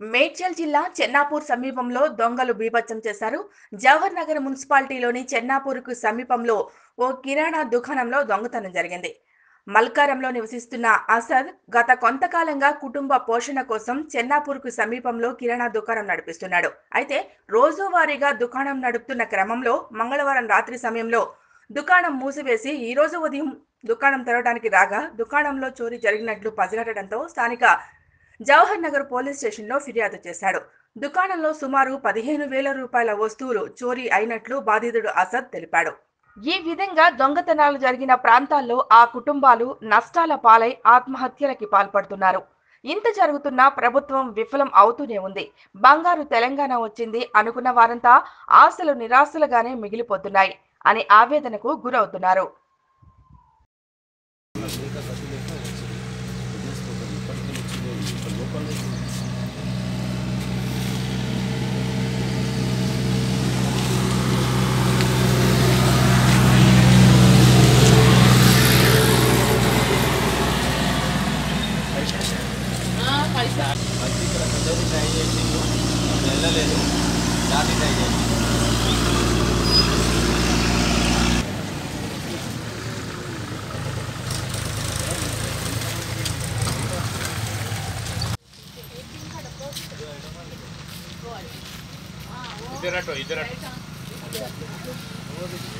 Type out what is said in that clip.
మేడ్చల్ జిల్లా చెన్నాపూర్ సమీపంలో దొంగలు బీభత్సం చేశారు జవహర్ నగర్ మున్సిపాలిటీలోని చెన్నాపూర్కు సమీపంలో ఓ కిరాణా దుకాణంలో దొంగతనం జరిగింది మల్కారంలో నివసిస్తున్న అసద్ గత కొంతకాలంగా కుటుంబ పోషణ కోసం చెన్నాపూర్కు సమీపంలో కిరాణా దుకాణం నడిపిస్తున్నాడు అయితే రోజువారీగా దుకాణం నడుపుతున్న క్రమంలో మంగళవారం రాత్రి సమయంలో దుకాణం మూసివేసి ఈ రోజు ఉదయం దుకాణం తెరవడానికి రాగా దుకాణంలో చోరీ జరిగినట్లు పసిగట్టడంతో స్థానిక జవహర్ నగర్ పోలీస్ స్టేషన్లో ఫిర్యాదు చేశాడు దుకాణంలో సుమారు పదిహేను వేల రూపాయల వస్తువులు చోరీ అయినట్లు బాధితుడు అసద్ తెలిపాడు ఈ విధంగా దొంగతనాలు జరిగిన ప్రాంతాల్లో ఆ కుటుంబాలు నష్టాల పాలై ఆత్మహత్యలకి పాల్పడుతున్నారు ఇంత జరుగుతున్నా ప్రభుత్వం విఫలం అవుతూనే ఉంది బంగారు తెలంగాణ వచ్చింది అనుకున్న వారంతా ఆశలు నిరాశలుగానే మిగిలిపోతున్నాయి అని ఆవేదనకు గురవుతున్నారు వచ్చి ఇక్కడ ముందరి ట్రై చేసిండు వెళ్ళలేదు దాటి ట్రై చేసిండు ఇద్దరటో ఇద్దరటో